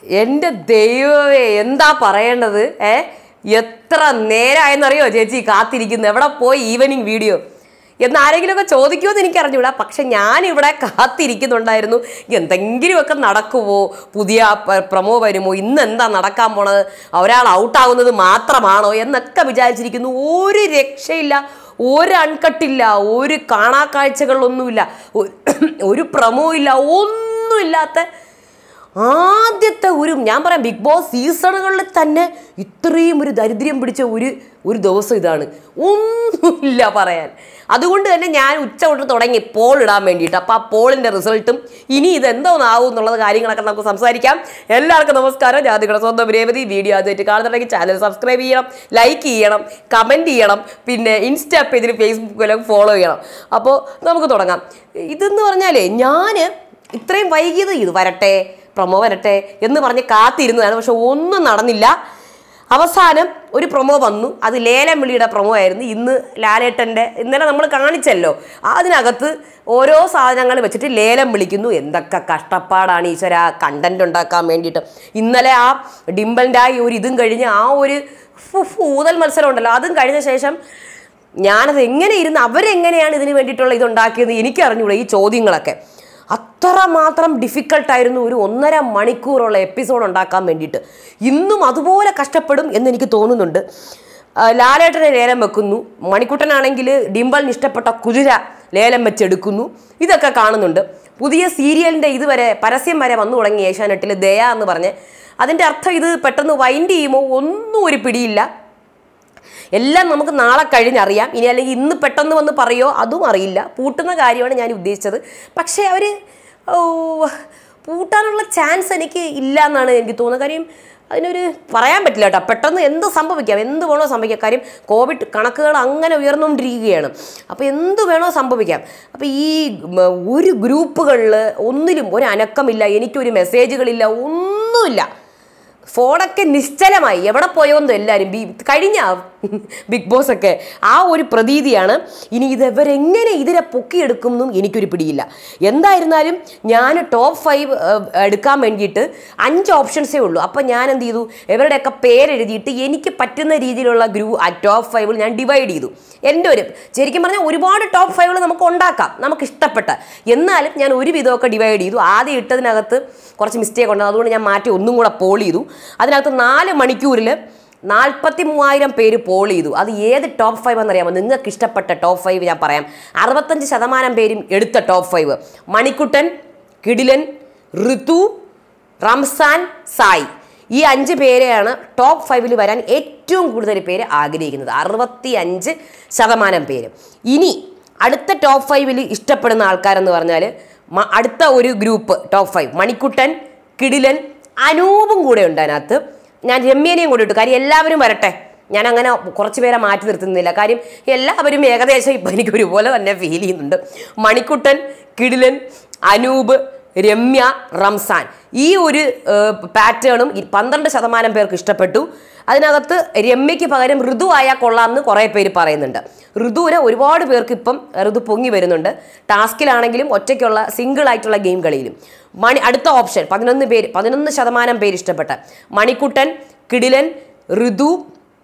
എൻ്റെ ദൈവമേ എന്താ പറയേണ്ടത് ഏ എത്ര നേരമായെന്നറിയോ ചേച്ചി കാത്തിരിക്കുന്നു എവിടെ പോയി ഈവനിങ് വീഡിയോ എന്ന് ആരെങ്കിലുമൊക്കെ ചോദിക്കുമെന്ന് എനിക്ക് അറിഞ്ഞൂടാ പക്ഷെ ഞാനിവിടെ കാത്തിരിക്കുന്നുണ്ടായിരുന്നു എന്തെങ്കിലുമൊക്കെ നടക്കുമോ പുതിയ പ- പ്രമോ വരുമോ ഇന്ന് എന്താ നടക്കാൻ പോണത് ഒരാൾ ഔട്ടാവുന്നത് മാത്രമാണോ എന്നൊക്കെ വിചാരിച്ചിരിക്കുന്നു ഒരു രക്ഷയില്ല ഒരു അൺകട്ടില്ല ഒരു കാണാക്കാഴ്ചകളൊന്നുമില്ല ഒരു- ഒരു പ്രമോ ഇല്ല ഒന്നുമില്ലാത്ത ആദ്യത്തെ ഒരു ഞാൻ പറയാം ബിഗ് ബോസ് സീസണുകളിൽ തന്നെ ഇത്രയും ഒരു ദരിദ്രം പിടിച്ച ഒരു ഒരു ദിവസം ഇതാണ് ഒന്നുമില്ല പറയാൻ അതുകൊണ്ട് തന്നെ ഞാൻ ഉച്ച തൊട്ട് തുടങ്ങി പോൾ ഇടാൻ വേണ്ടിയിട്ട് അപ്പോൾ ആ പോളിൻ്റെ റിസൾട്ടും ഇനി ഇതെന്തോന്നാവും എന്നുള്ളത് കാര്യങ്ങളൊക്കെ നമുക്ക് സംസാരിക്കാം എല്ലാവർക്കും നമസ്കാരം ഞാൻ നിങ്ങളുടെ സ്വന്തം രേവതി വീഡിയോ ആദ്യമായിട്ട് കാണുന്നുണ്ടെങ്കിൽ ചാനൽ സബ്സ്ക്രൈബ് ചെയ്യണം ലൈക്ക് ചെയ്യണം കമൻറ്റ് ചെയ്യണം പിന്നെ ഇൻസ്റ്റാ പേജിൽ ഫേസ്ബുക്കിലും ഫോളോ ചെയ്യണം അപ്പോൾ നമുക്ക് തുടങ്ങാം ഇതെന്ന് പറഞ്ഞാലേ ഞാൻ ഇത്രയും വൈകിയത് ഇത് വരട്ടെ പ്രൊമോ വരട്ടെ എന്ന് പറഞ്ഞ് കാത്തിരുന്നതാണ് പക്ഷെ ഒന്നും നടന്നില്ല അവസാനം ഒരു പ്രൊമോ വന്നു അത് ലേലം വിളിയുടെ പ്രൊമോ ആയിരുന്നു ഇന്ന് ലാലേട്ടൻ്റെ ഇന്നലെ നമ്മൾ കാണിച്ചല്ലോ അതിനകത്ത് ഓരോ സാധനങ്ങൾ വെച്ചിട്ട് ലേലം വിളിക്കുന്നു എന്തൊക്കെ കഷ്ടപ്പാടാണ് ഈശ്വര കണ്ടന്റ് ഉണ്ടാക്കാൻ വേണ്ടിയിട്ട് ഇന്നലെ ആ ഡിംബലിൻ്റെ ആ ഒരു ഇതും കഴിഞ്ഞ് ആ ഒരു ഫു- ഫു ഊതൽ മത്സരം ഉണ്ടല്ലോ അതും കഴിഞ്ഞ ശേഷം ഞാനത് എങ്ങനെ ഇരുന്ന് അവരെങ്ങനെയാണ് ഇതിന് വേണ്ടിയിട്ടുള്ള ഇതുണ്ടാക്കിയത് എനിക്കറിഞ്ഞൂടെ ഈ ചോദ്യങ്ങളൊക്കെ അത്രമാത്രം ഡിഫിക്കൽട്ടായിരുന്നു ഒരു ഒന്നര മണിക്കൂറുള്ള എപ്പിസോഡ് ഉണ്ടാക്കാൻ വേണ്ടിയിട്ട് ഇന്നും അതുപോലെ കഷ്ടപ്പെടും എന്ന് എനിക്ക് തോന്നുന്നുണ്ട് ആ, ലാലേട്ടനെ ലേലം വെക്കുന്നു മണിക്കുട്ടനാണെങ്കിൽ ഡിംബലിന് ഇഷ്ടപ്പെട്ട കുതിര ലേലം വെച്ചെടുക്കുന്നു ഇതൊക്കെ കാണുന്നുണ്ട് പുതിയ സീരിയലിൻ്റെ ഇതുവരെ പരസ്യം വരെ വന്നു തുടങ്ങി ഏഷ്യാനെറ്റിൽ ദയ എന്ന് പറഞ്ഞ് അതിൻ്റെ അർത്ഥം ഇത് പെട്ടെന്ന് വൈൻഡ് ചെയ്യുമ്പോൾ ഒന്നും ഒരു പിടിയില്ല എല്ലാം നമുക്ക് നാളെ കഴിഞ്ഞറിയാം ഇനി അല്ലെങ്കിൽ ഇന്ന് പെട്ടെന്ന് വന്ന് പറയോ അതും അറിയില്ല പൂട്ടുന്ന കാര്യമാണ് ഞാൻ ഉദ്ദേശിച്ചത് പക്ഷേ അവർ പൂട്ടാനുള്ള ചാൻസ് എനിക്ക് ഇല്ല എന്നാണ് എനിക്ക് തോന്നുന്നത് കാര്യം അതിനൊരു പറയാൻ പറ്റില്ല കേട്ടോ പെട്ടെന്ന് എന്ത് സംഭവിക്കാം എന്ത് വേണോ സംഭവിക്കാം കാര്യം കോവിഡ് കണക്കുകൾ അങ്ങനെ ഉയർന്നുകൊണ്ടിരിക്കുകയാണ് അപ്പോൾ എന്ത് വേണോ സംഭവിക്കാം അപ്പോൾ ഈ മ, ഒരു ഗ്രൂപ്പുകളിൽ ഒന്നിലും ഒരു അനക്കമില്ല എനിക്കൊരു മെസ്സേജുകളില്ല ഒന്നുമില്ല ഫോണൊക്കെ നിശ്ചലമായി എവിടെ പോയോന്നും എല്ലാവരും ബി കഴിഞ്ഞ ബിഗ് ബോസ് ഒക്കെ ആ ഒരു പ്രതീതിയാണ് ഇനി ഇത് ഇവരെങ്ങനെ ഇതിനെ പൊക്കിയെടുക്കുമെന്നും എനിക്കൊരു പിടിയില്ല എന്തായിരുന്നാലും ഞാൻ ടോപ്പ് ഫൈവ് എടുക്കാൻ വേണ്ടിയിട്ട് അഞ്ച് ഓപ്ഷൻസേ ഉള്ളൂ അപ്പം ഞാൻ എന്ത് ചെയ്തു ഇവരുടെയൊക്കെ പേരെഴുതിയിട്ട് എനിക്ക് പറ്റുന്ന രീതിയിലുള്ള ഗ്രൂ ആ ടോപ്പ് ഫൈവിൽ ഞാൻ ഡിവൈഡ് ചെയ്തു എൻ്റെ ഒരു ശരിക്കും പറഞ്ഞാൽ ഒരുപാട് ടോപ്പ് ഫൈവുകൾ നമുക്ക് ഉണ്ടാക്കാം നമുക്ക് ഇഷ്ടപ്പെട്ട എന്നാലും ഞാൻ ഒരു വിധമൊക്കെ ഡിവൈഡ് ചെയ്തു ആദ്യം ഇട്ടതിനകത്ത് കുറച്ച് മിസ്റ്റേക്ക് ഉണ്ട് അതുകൊണ്ട് ഞാൻ മാറ്റി ഒന്നും കൂടെ പോൾ ചെയ്തു അതിനകത്ത് നാല് മണിക്കൂറിൽ നാൽപ്പത്തി മൂവായിരം പേര് പോൾ ചെയ്തു അത് ഏത് ടോപ്പ് ഫൈവ് എന്നറിയാമോ നിങ്ങൾക്ക് ഇഷ്ടപ്പെട്ട ടോപ്പ് ഫൈവ് ഞാൻ പറയാം അറുപത്തഞ്ച് ശതമാനം പേരും എടുത്ത ടോപ്പ് ഫൈവ് മണിക്കുട്ടൻ കിടിലൻ ഋതു റംസാൻ സായി ഈ അഞ്ച് പേരെയാണ് ടോപ്പ് ഫൈവിൽ വരാൻ ഏറ്റവും കൂടുതൽ പേര് ആഗ്രഹിക്കുന്നത് അറുപത്തി അഞ്ച് ശതമാനം പേര് ഇനി അടുത്ത ടോപ്പ് ഫൈവിൽ ഇഷ്ടപ്പെടുന്ന ആൾക്കാരെന്ന് പറഞ്ഞാൽ മ- അടുത്ത ഒരു ഗ്രൂപ്പ് ടോപ്പ് ഫൈവ് മണിക്കുട്ടൻ കിടിലൻ അനൂപും കൂടെ ഉണ്ട് അതിനകത്ത് ഞാൻ രമ്യനെയും കൂടെ ഇട്ടു കാര്യം എല്ലാവരും വരട്ടെ ഞാൻ അങ്ങനെ കുറച്ച് പേരെ മാറ്റി നിർത്തുന്നില്ല കാര്യം എല്ലാവരും ഏകദേശം ഇപ്പം എനിക്ക് ഒരുപോലെ തന്നെ ഫീൽ ചെയ്യുന്നുണ്ട് മണിക്കുട്ടൻ കിടിലൻ അനൂപ് രമ്യ റംസാൻ ഈ ഒരു പാറ്റേണും പന്ത്രണ്ട് ശതമാനം പേർക്ക് ഇഷ്ടപ്പെട്ടു അതിനകത്ത് രമ്യയ്ക്ക് പകരം ഋതു ആയാൽ കൊള്ളാമെന്ന് കുറേ പേര് പറയുന്നുണ്ട് ഋതുവിനെ ഒരുപാട് പേർക്ക് ഇപ്പം ഋതു പൊങ്ങി വരുന്നുണ്ട് ടാസ്കിലാണെങ്കിലും ഒറ്റയ്ക്കുള്ള സിംഗിൾ ആയിട്ടുള്ള ഗെയിം കളിയിലും മണി അടുത്ത ഓപ്ഷൻ പതിനൊന്ന് പേര് പതിനൊന്ന് ശതമാനം പേര് ഇഷ്ടപ്പെട്ട മണിക്കുട്ടൻ കിടിലൻ ഋതു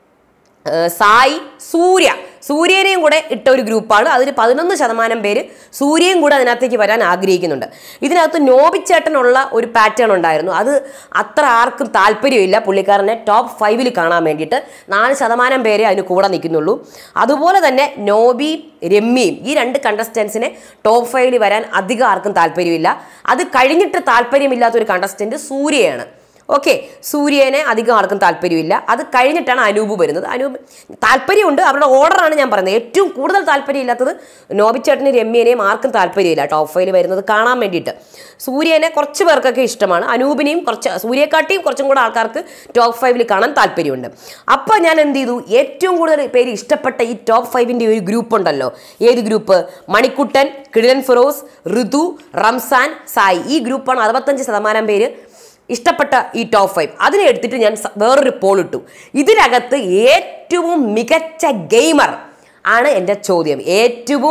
ഏഹ് സായി സൂര്യ സൂര്യനെയും കൂടെ ഇട്ട ഒരു ഗ്രൂപ്പാണ് അതിൽ പതിനൊന്ന് ശതമാനം പേര് സൂര്യയും കൂടെ അതിനകത്തേക്ക് വരാൻ ആഗ്രഹിക്കുന്നുണ്ട് ഇതിനകത്ത് നോബിച്ചേട്ടനുള്ള ഒരു പാറ്റേൺ ഉണ്ടായിരുന്നു അത് അത്ര ആർക്കും താല്പര്യമില്ല പുള്ളിക്കാരനെ ടോപ്പ് ഫൈവിൽ കാണാൻ വേണ്ടിയിട്ട് നാല് ശതമാനം പേരെ അതിന് കൂടെ നിൽക്കുന്നുള്ളൂ അതുപോലെ തന്നെ നോബി രമ്യയും ഈ രണ്ട് കണ്ടസ്റ്റൻസിനെ ടോപ്പ് ഫൈവിൽ വരാൻ അധികം ആർക്കും താല്പര്യമില്ല അത് കഴിഞ്ഞിട്ട് താല്പര്യമില്ലാത്ത ഒരു കണ്ടസ്റ്റൻറ്റ് സൂര്യയാണ് ഓക്കെ സൂര്യനെ അധികം ആർക്കും താല്പര്യമില്ല അത് കഴിഞ്ഞിട്ടാണ് അനൂപ് വരുന്നത് അനൂപ് താല്പര്യമുണ്ട് അവരുടെ ഓർഡറാണ് ഞാൻ പറയുന്നത് ഏറ്റവും കൂടുതൽ താല്പര്യമില്ലാത്തത് നോബിച്ചേട്ടനും രമ്യനെയും ആർക്കും താല്പര്യമില്ല ടോപ്പ് ഫൈവിൽ വരുന്നത് കാണാൻ വേണ്ടിയിട്ട് സൂര്യനെ കുറച്ച് പേർക്കൊക്കെ ഇഷ്ടമാണ് അനൂപിനെയും കുറച്ച് സൂര്യക്കാട്ടിയും കുറച്ചും കൂടെ ആൾക്കാർക്ക് ടോപ്പ് ഫൈവിൽ കാണാൻ താല്പര്യമുണ്ട് അപ്പോൾ ഞാൻ എന്ത് ചെയ്തു ഏറ്റവും കൂടുതൽ പേര് ഇഷ്ടപ്പെട്ട ഈ ടോപ്പ് ഫൈവിൻ്റെ ഒരു ഗ്രൂപ്പ് ഉണ്ടല്ലോ ഏത് ഗ്രൂപ്പ് മണിക്കുട്ടൻ കിടിലൻ ഫിറോസ് ഋതു റംസാൻ സായി ഈ ഗ്രൂപ്പാണ് അറുപത്തഞ്ച് ശതമാനം പേര് ഇഷ്ടപ്പെട്ട ഈ ടോപ്പ് ഫൈവ് അതിനെ എടുത്തിട്ട് ഞാൻ സ- വേറൊരു പോൾ ഇട്ടു ഇതിനകത്ത് ഏറ്റവും മികച്ച ഗെയിമർ ആണ് എൻ്റെ ചോദ്യം ഏറ്റവും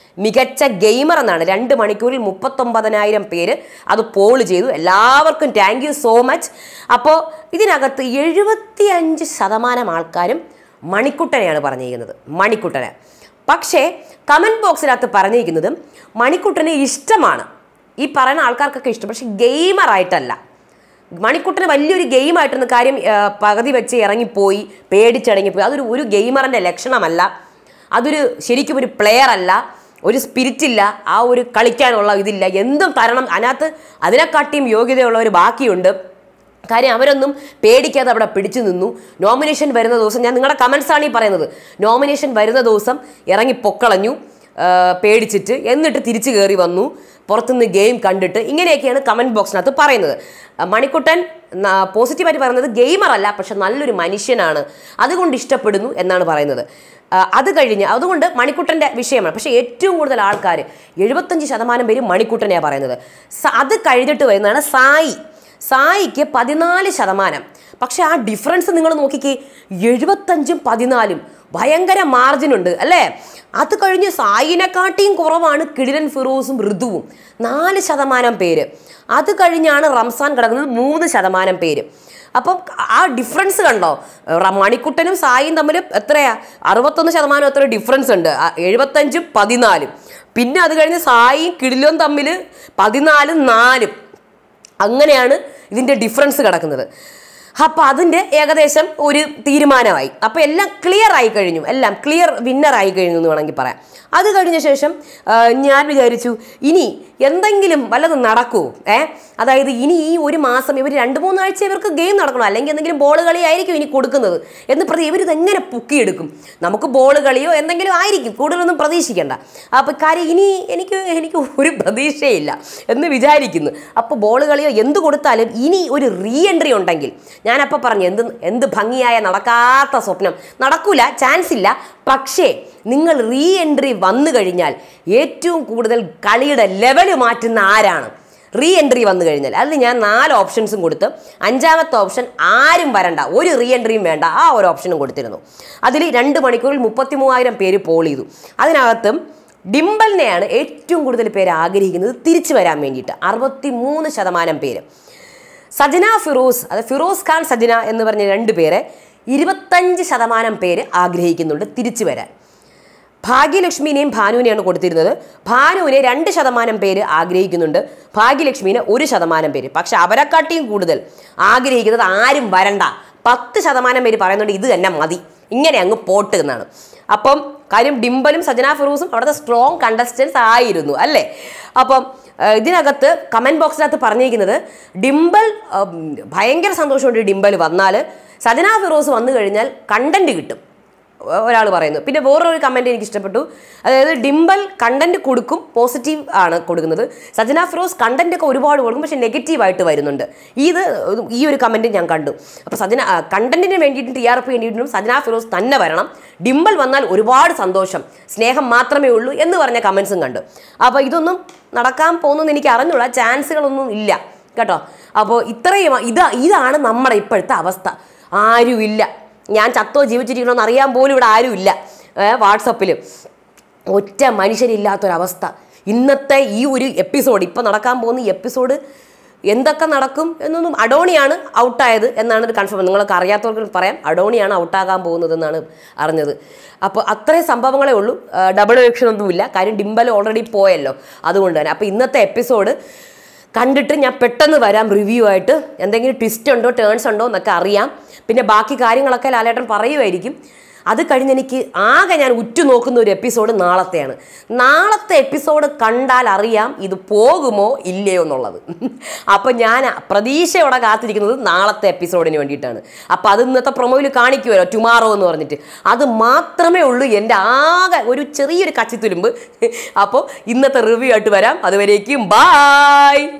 മികച്ച ഗെയിമർ എന്നാണ് രണ്ട് മണിക്കൂറിൽ മുപ്പത്തൊമ്പതിനായിരം പേര് അത് പോൾ ചെയ്തു എല്ലാവർക്കും താങ്ക് യു സോ മച്ച് അപ്പോൾ ഇതിനകത്ത് എഴുപത്തി അഞ്ച് ശതമാനം ആൾക്കാരും മണിക്കുട്ടനെയാണ് പറഞ്ഞിരിക്കുന്നത് മണിക്കുട്ടനെ പക്ഷേ കമൻറ്റ് ബോക്സിനകത്ത് പറഞ്ഞിരിക്കുന്നതും മണിക്കുട്ടനെ ഇഷ്ടമാണ് ഈ പറയുന്ന ആൾക്കാർക്കൊക്കെ ഇഷ്ടം പക്ഷെ ഗെയിമറായിട്ടല്ല മണിക്കുട്ടന് വലിയൊരു ഗെയിമായിട്ടൊന്ന് കാര്യം ആ, പകുതി വെച്ച് ഇറങ്ങിപ്പോയി പേടിച്ചിറങ്ങിപ്പോയി അതൊരു ഒരു ഗെയിമറിൻ്റെ ലക്ഷണമല്ല അതൊരു ശരിക്കും ഒരു പ്ലെയർ അല്ല ഒരു സ്പിരിറ്റ് ഇല്ല ആ ഒരു കളിക്കാനുള്ള ഇതില്ല എന്തും തരണം അതിനകത്ത് അതിനെക്കാട്ടിയും യോഗ്യതയുള്ളവർ ബാക്കിയുണ്ട് കാര്യം അവരൊന്നും പേടിക്കാതെ അവിടെ പിടിച്ചു നിന്നു നോമിനേഷൻ വരുന്ന ദിവസം ഞാൻ നിങ്ങളുടെ കമൻസാണ് ഈ പറയുന്നത് നോമിനേഷൻ വരുന്ന ദിവസം ഇറങ്ങി പൊക്കളഞ്ഞു ആ, പേടിച്ചിട്ട് എന്നിട്ട് തിരിച്ചു കയറി വന്നു പുറത്തുനിന്ന് ഗെയിം കണ്ടിട്ട് ഇങ്ങനെയൊക്കെയാണ് കമൻറ്റ് ബോക്സിനകത്ത് പറയുന്നത് ആ, മണിക്കുട്ടൻ ന- പോസിറ്റീവായിട്ട് പറയുന്നത് ഗെയിമർ അല്ല പക്ഷെ നല്ലൊരു മനുഷ്യനാണ് അതുകൊണ്ട് ഇഷ്ടപ്പെടുന്നു എന്നാണ് പറയുന്നത് ആ, അത് കഴിഞ്ഞ് അതുകൊണ്ട് മണിക്കുട്ടൻ്റെ വിഷയമാണ് പക്ഷേ ഏറ്റവും കൂടുതൽ ആൾക്കാർ എഴുപത്തഞ്ച് ശതമാനം പേര് മണിക്കുട്ടനെയാണ് പറയുന്നത് സ- അത് കഴിഞ്ഞിട്ട് വരുന്നതാണ് സായി സായിക്ക് പതിനാല് ശതമാനം പക്ഷെ ആ ഡിഫറൻസ് നിങ്ങൾ നോക്കിക്കേ എഴുപത്തഞ്ചും പതിനാലും ഭയങ്കര മാർജിൻ ഉണ്ട് അല്ലേ അത് കഴിഞ്ഞ് സായിനെക്കാട്ടിയും കുറവാണ് കിടിലൻ ഫിറോസും ഋതുവും നാല് ശതമാനം പേര് അത് കഴിഞ്ഞാണ് റംസാൻ കിടക്കുന്നത് മൂന്ന് ശതമാനം പേര് അപ്പം ആ ഡിഫറൻസ് കണ്ടോ റ- മണിക്കുട്ടനും സായിയും തമ്മിൽ എത്രയാ അറുപത്തൊന്ന് ശതമാനം എത്ര ഡിഫറൻസ് ഉണ്ട് ആ, എഴുപത്തഞ്ചും പതിനാലും പിന്നെ അത് കഴിഞ്ഞ് സായിയും കിടിലും തമ്മിൽ പതിനാലും നാലും അങ്ങനെയാണ് ഇതിൻ്റെ ഡിഫറൻസ് കിടക്കുന്നത് അപ്പോൾ അതിൻ്റെ ഏകദേശം ഒരു തീരുമാനമായി അപ്പോൾ എല്ലാം ക്ലിയർ ആയി കഴിഞ്ഞു എല്ലാം ക്ലിയർ വിന്നർ ആയി കഴിഞ്ഞു എന്ന് വേണമെങ്കിൽ പറയാം അത് കഴിഞ്ഞ ശേഷം ആ, ഞാൻ വിചാരിച്ചു ഇനി എന്തെങ്കിലും വല്ലതും നടക്കുമോ ഏ അതായത് ഇനി ഈ ഒരു മാസം ഇവർ രണ്ട് മൂന്നാഴ്ച ഇവർക്ക് ഗെയിം നടക്കണം അല്ലെങ്കിൽ എന്തെങ്കിലും ബോൾ കളി ആയിരിക്കും ഇനി കൊടുക്കുന്നത് എന്ന് പ്രതി ഇവരിത് എങ്ങനെ പൊക്കിയെടുക്കും നമുക്ക് ബോൾ കളിയോ എന്തെങ്കിലും ആയിരിക്കും കൂടുതലൊന്നും പ്രതീക്ഷിക്കേണ്ട അപ്പോൾ കാര്യം ഇനി എനിക്ക് എനിക്ക് ഒരു പ്രതീക്ഷയില്ല എന്ന് വിചാരിക്കുന്നു അപ്പോൾ ബോൾ കളിയോ എന്ത് കൊടുത്താലും ഇനി ഒരു റീ എൻട്രി ഉണ്ടെങ്കിൽ ഞാനപ്പോൾ പറഞ്ഞു എന്ത് എന്ത് ഭംഗിയായ നടക്കാത്ത സ്വപ്നം നടക്കൂല ചാൻസ് ഇല്ല പക്ഷേ നിങ്ങൾ റീ എൻട്രി വന്നു കഴിഞ്ഞാൽ ഏറ്റവും കൂടുതൽ കളിയുടെ ലെവൽ മാറ്റുന്ന ആരാണ് റീ എൻട്രി വന്നു കഴിഞ്ഞാൽ അതിൽ ഞാൻ നാല് ഓപ്ഷൻസും കൊടുത്ത് അഞ്ചാമത്തെ ഓപ്ഷൻ ആരും വരണ്ട ഒരു റീ എൻട്രിയും വേണ്ട ആ ഒരു ഓപ്ഷനും കൊടുത്തിരുന്നു അതിൽ രണ്ട് മണിക്കൂറിൽ മുപ്പത്തി മൂവായിരം പേര് പോൾ ചെയ്തു അതിനകത്തും ഡിംബലിനെയാണ് ഏറ്റവും കൂടുതൽ പേര് ആഗ്രഹിക്കുന്നത് തിരിച്ചു വരാൻ വേണ്ടിയിട്ട് അറുപത്തി മൂന്ന് ശതമാനം പേര് സജന ഫിറോസ് അത് ഫിറോസ് ഖാൻ സജന എന്ന് പറഞ്ഞ രണ്ട് പേരെ ഇരുപത്തഞ്ച് ശതമാനം പേര് ആഗ്രഹിക്കുന്നുണ്ട് തിരിച്ചു വരാൻ ഭാഗ്യലക്ഷ്മിനെയും ഭാനുവിനെയാണ് കൊടുത്തിരുന്നത് ഭാനുവിനെ രണ്ട് ശതമാനം പേര് ആഗ്രഹിക്കുന്നുണ്ട് ഭാഗ്യലക്ഷ്മിനെ ഒരു ശതമാനം പേര് പക്ഷെ അവരെക്കാട്ടിയും കൂടുതൽ ആഗ്രഹിക്കുന്നത് ആരും വരണ്ട പത്ത് ശതമാനം പേര് പറയുന്നുണ്ട് ഇത് തന്നെ മതി ഇങ്ങനെ അങ്ങ് പോട്ട് എന്നാണ് അപ്പം കാര്യം ഡിംബലും സജന ഫിറൂസും അവിടുത്തെ സ്ട്രോങ് കണ്ടസ്റ്റൻസ് ആയിരുന്നു അല്ലേ അപ്പം ഏഹ്, ഇതിനകത്ത് കമൻറ്റ് ബോക്സിനകത്ത് പറഞ്ഞിരിക്കുന്നത് ഡിംബൽ ഉം, ഭയങ്കര സന്തോഷമുണ്ട് ഡിംബൽ വന്നാൽ സജന ഫിറോസ് വന്നു കഴിഞ്ഞാൽ കണ്ടന്റ് കിട്ടും ഒരാൾ പറയുന്നു പിന്നെ വേറൊരു കമൻറ്റ് എനിക്ക് ഇഷ്ടപ്പെട്ടു അതായത് ഡിംബൽ കണ്ടന്റ് കൊടുക്കും പോസിറ്റീവ് ആണ് കൊടുക്കുന്നത് സജന ഫിറോസ് കണ്ടന്റ് ഒക്കെ ഒരുപാട് കൊടുക്കും പക്ഷെ നെഗറ്റീവായിട്ട് വരുന്നുണ്ട് ഇത് ഈ ഒരു കമൻറ്റ് ഞാൻ കണ്ടു അപ്പോൾ സജന കണ്ടന്റിന് വേണ്ടിയിട്ടും ടി ആർ പി വേണ്ടിയിട്ടും സജന ഫിറോസ് തന്നെ വരണം ഡിംബൽ വന്നാൽ ഒരുപാട് സന്തോഷം സ്നേഹം മാത്രമേ ഉള്ളൂ എന്ന് പറഞ്ഞ കമൻസും കണ്ടു അപ്പോൾ ഇതൊന്നും നടക്കാൻ പോകുന്നെന്ന് എനിക്ക് അറിഞ്ഞുള്ള ചാൻസുകളൊന്നും ഇല്ല കേട്ടോ അപ്പോൾ ഇത്രയും ഇതാ ഇതാണ് നമ്മുടെ ഇപ്പോഴത്തെ അവസ്ഥ ആരുമില്ല ഞാൻ ചത്തോ ജീവിച്ചിരിക്കണമെന്ന് അറിയാൻ പോലും ഇവിടെ ആരുമില്ല വാട്സപ്പിൽ ഒറ്റ മനുഷ്യരില്ലാത്തൊരവസ്ഥ ഇന്നത്തെ ഈ ഒരു എപ്പിസോഡ് ഇപ്പം നടക്കാൻ പോകുന്ന ഈ എപ്പിസോഡ് എന്തൊക്കെ നടക്കും എന്നൊന്നും അഡോണിയാണ് ഔട്ടായത് എന്നാണ് ഒരു കൺഫേം നിങ്ങൾക്ക് അറിയാത്തവർക്ക് പറയാം അഡോണിയാണ് ഔട്ടാകാൻ പോകുന്നത് എന്നാണ് അറിഞ്ഞത് അപ്പോൾ അത്രയും സംഭവങ്ങളേ ഉള്ളൂ ഡബിൾ എലക്ഷൻ ഒന്നുമില്ല കാര്യം ഡിംബൽ ഓൾറെഡി പോയല്ലോ അതുകൊണ്ട് തന്നെ അപ്പോൾ ഇന്നത്തെ എപ്പിസോഡ് കണ്ടിട്ട് ഞാൻ പെട്ടെന്ന് വരാം റിവ്യൂ ആയിട്ട് എന്തെങ്കിലും ട്വിസ്റ്റ് ഉണ്ടോ ടേൺസ് ഉണ്ടോ എന്നൊക്കെ അറിയാം പിന്നെ ബാക്കി കാര്യങ്ങളൊക്കെ ലാലേട്ടൻ പറയുമായിരിക്കും അത് കഴിഞ്ഞ് എനിക്ക് ആകെ ഞാൻ ഉറ്റുനോക്കുന്ന ഒരു എപ്പിസോഡ് നാളത്തെയാണ് നാളത്തെ എപ്പിസോഡ് കണ്ടാൽ അറിയാം ഇത് പോകുമോ ഇല്ലയോ എന്നുള്ളത് അപ്പം ഞാൻ പ്രതീക്ഷയോടെ കാത്തിരിക്കുന്നത് നാളത്തെ എപ്പിസോഡിന് വേണ്ടിയിട്ടാണ് അപ്പം അത് ഇന്നത്തെ പ്രൊമോയിൽ കാണിക്കുമല്ലോ ടുമാറോ എന്ന് പറഞ്ഞിട്ട് അത് മാത്രമേ ഉള്ളൂ എൻ്റെ ആകെ ഒരു ചെറിയൊരു കച്ചിത്തുരുമ്പ് അപ്പോൾ ഇന്നത്തെ റിവ്യൂ ആയിട്ട് വരാം അതുവരേക്കും ബായ്